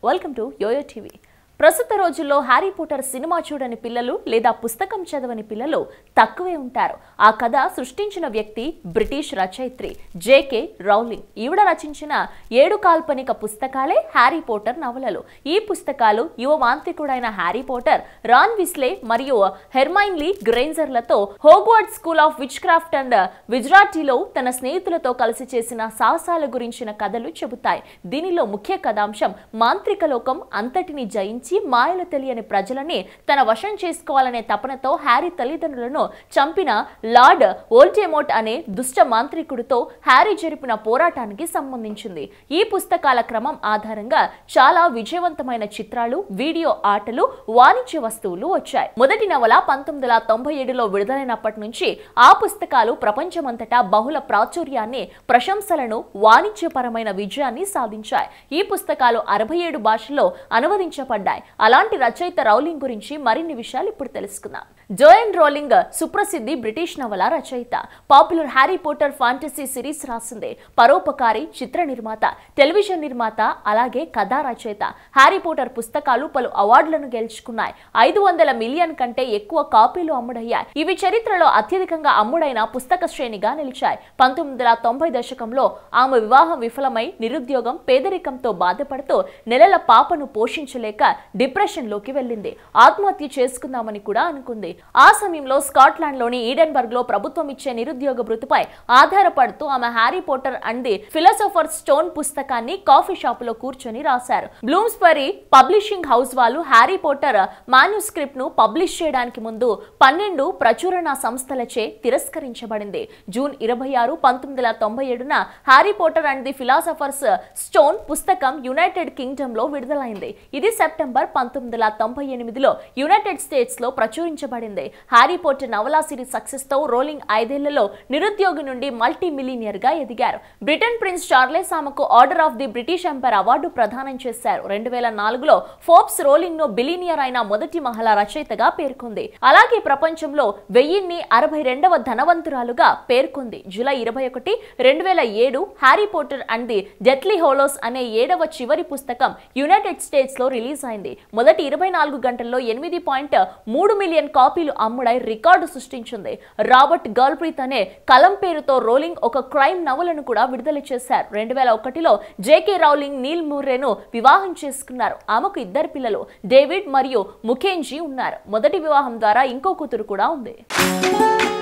welcome to yo-yo TV ప్రస్తుత రోజుల్లో Harry Potter cinema చూడని పిల్లలు లేదా పుస్తకం చదవని పిల్లలు తక్కువే ఉంటారు ఆ కథ సృష్టించిన వ్యక్తి బ్రిటిష్ రచయిత్రి జేకే రౌలింగ్ ఈవిడ రచించిన ఏడు కాల్పనిక పుస్తకాలే హ్యారీ పోటర్ నవలలు ఈ పుస్తకాలు యువ మాంత్రికుడైన హ్యారీ పోటర్ రాన్ విస్లే మరియు హెర్మైన్లీ గ్రేంజర్లతో Hogwarts school of witchcraft and విజ్రాటీలో తన స్నేహితులతో కలిసి చేసిన సాహసాల గురించిన కథలు చెబుతాయి దీనిలో ముఖ్య కథాంశం మాంత్రిక లోకం అంతటిని జయించి మాయలు తెలియని ప్రజలని తన వశం చేసుకోవాలనే తపనతో హ్యారీ తల్లిదండ్రులను చంపిన లార్డ్ ఓల్టేమోట్ అనే దుష్ట మాంత్రికుడితో హ్యారీ జరిపిన పోరాటానికి సంబంధించింది ఈ పుస్తకాల క్రమం ఆధారంగా చాలా విజయవంతమైన చిత్రాలు వీడియో ఆటలు వాణిజ్య వస్తువులు వచ్చాయి మొదటి నవల పంతొమ్మిది వందల తొంభై ఏడులో విడుదలైనప్పటి నుంచి ఆ పుస్తకాలు ప్రపంచమంతటా బహుళ ప్రాచుర్యాన్ని ప్రశంసలను వాణిజ్యపరమైన విజయాన్ని సాధించాయి ఈ పుస్తకాలు అరవై ఏడు భాషల్లో అనువదించబడ్డాయి అలాంటి రచయిత రౌలింగ్ గురించి మరిన్ని విషయాలు ఇప్పుడు తెలుసుకుందాం జోయన్ రోలింగ్ సుప్రసిద్ధి బ్రిటిష్ నవల రచయిత popular Harry Potter fantasy series రాసింది పరోపకారి చిత్ర నిర్మాత టెలివిజన్ నిర్మాత అలాగే కథా రచయిత హ్యారీ పోటర్ పుస్తకాలు పలు అవార్డులను గెలుచుకున్నాయి ఐదు వందల మిలియన్ కంటే ఎక్కువ కాపీలు అమ్ముడయ్యాయి ఇవి చరిత్రలో అత్యధికంగా అమ్ముడైన పుస్తక శ్రేణిగా నిలిచాయి పంతొమ్మిది వందల తొంభై దశకంలో ఆమె వివాహం విఫలమై నిరుద్యోగం పేదరికంతో బాధపడుతూ నెలల పాపను పోషించలేక డిప్రెషన్ లోకి వెళ్ళింది ఆత్మహత్య చేసుకుందామని కూడా అనుకుంది ఆ సమయంలో స్కాట్లాండ్ లోని ఈడెన్బర్గ్ లో ప్రభుత్వం ఇచ్చే నిరుద్యోగ భృతిపై ఆధారపడుతూ ఆమె Harry Potter and the philosopher stone పుస్తకాన్ని కాఫీ షాప్ లో కూర్చొని రాశారు బ్లూమ్స్బరీ పబ్లిషింగ్ హౌస్ వాళ్ళు హ్యారీ పోటర్ మాన్యుస్క్రిప్ట్ ను పబ్లిష్ చేయడానికి ముందు పన్నెండు ప్రచురణ సంస్థలచే తిరస్కరించబడింది జూన్ ఇరవై ఆరు పంతొమ్మిది వందల తొంభై ఏడున Harry Potter and the philosopher's stone పుస్తకం యునైటెడ్ కింగ్డమ్ లో విడుదలైంది ఇది సెప్టెంబర్ పంతొమ్మిది వందల తొంభై ఎనిమిదిలో యునైటెడ్ స్టేట్స్ లో ప్రచురించబడింది హ్యారీ పోటర్ నవలా సిరీస్ సక్సెస్ తో రోలింగ్ ఐదేళ్లలో నిరుద్యోగి నుండి మల్టీ మిలీనియర్ గా ఎదిగారు బ్రిటన్ ప్రిన్స్ చార్లెస్ ఆమెకు order of the British empire award ప్రదానం చేశారు రెండు వేల నాలుగులో ఫోర్బ్స్ రోలింగ్ ను బిలీనియర్ అయిన మొదటి మహిళా రచయితగా పేర్కొంది అలాగే ప్రపంచంలో వెయ్యిన్ని అరవై రెండవ ధనవంతురాలుగా పేర్కొంది జూలై ఇరవై ఒకటి రెండు వేల ఏడు Harry Potter and the deathly hallows అనే ఏడవ చివరి పుస్తకం యునైటెడ్ స్టేట్స్ లో రిలీజ్ అయింది మొదటి ఇరవై నాలుగు గంటల్లో ఎనిమిది పాయింట్ మూడు మిలియన్ కాపీలు అమ్ముడై రికార్డు సృష్టించింది రాబర్ట్ గర్ల్ప్రీత్ అనే కలం పేరుతో రోలింగ్ ఒక క్రైమ్ నవలను కూడా విడుదల చేశారు రెండు వేల ఒకటిలో జేకే రౌలింగ్ నీల్ మూర్రేను వివాహం చేసుకున్నారు ఆమెకు ఇద్దరు పిల్లలు డేవిడ్ మరియు ముఖేంజీ ఉన్నారు మొదటి వివాహం ద్వారా ఇంకో కూతురు కూడా ఉంది